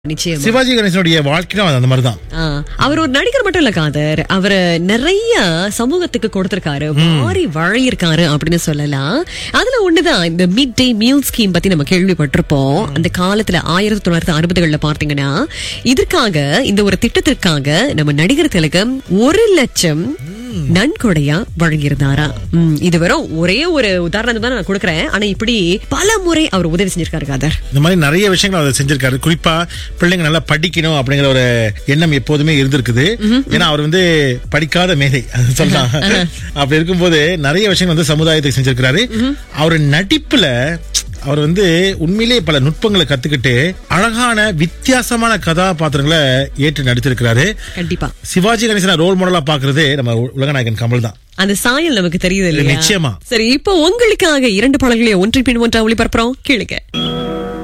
நிச்சயமா சிவாஜி கணேசனுடைய வாழ்க்கையும் அது அந்த மாதிரி தான் ஆ, அவர் ஒரு நடிகர் மட்டும் இல்ல காதர் அவர் நிறைய சமூகத்துக்கு கொடுத்திருக்காரு மாறி வழியிருக்காரு அப்படின்னு சொல்லலாம் அதுல ஒண்ணுதான் இந்த மிட் டே மீல் ஸ்கீம் பத்தி நம்ம கேள்விப்பட்டிருப்போம் அந்த காலத்துல ஆயிரத்தி தொள்ளாயிரத்தி அறுபதுகள்ல பார்த்தீங்கன்னா இதற்காக இந்த ஒரு திட்டத்திற்காக நம்ம நடிகர் திலகம் ஒரு லட்சம் நன்கொடையா வழங்கியிருந்தாரா ம், இது வெறும் ஒரே ஒரு உதாரணம் தான் நான் கொடுக்கறேன் ஆனா இப்படி பல முறை அவர் உதவி செஞ்சிருக்காரு காதர் இந்த மாதிரி நிறைய விஷயங்கள் அவர் செஞ்சிருக்காரு குறிப்பா பிள்ளைங்க நல்லா படிக்கணும் அப்படிங்கிற ஒரு எண்ணம் எப்போதுமே இருந்திருக்குது ஏன்னா அவர் வந்து படிக்காத மேதை அது சொல்லலாம் அப்படி இருக்கும்போது நிறைய விஷயங்கள் வந்து சமுதாயத்துக்கு செஞ்சிருக்கிறாரு அவர் நடிப்புல அவர் வந்து உண்மையிலேயே பல நுட்பங்களை கத்துக்கிட்டு அழகான வித்தியாசமான கதாபாத்திரங்களை ஏற்று நடித்திருக்கிறாரு கண்டிப்பா சிவாஜி கணேசனை ரோல் மாடலா பாக்குறது நம்ம உலகநாயகன் கமல் தான் அந்த சாயல் நமக்கு தெரியுது இல்லையா நிச்சயமா. சரி இப்போ உங்களுக்காக இரண்டு பாடல்களை ஒன்றின் பின் ஒன்றா ஒளிபரப்புறோம் கேளுங்க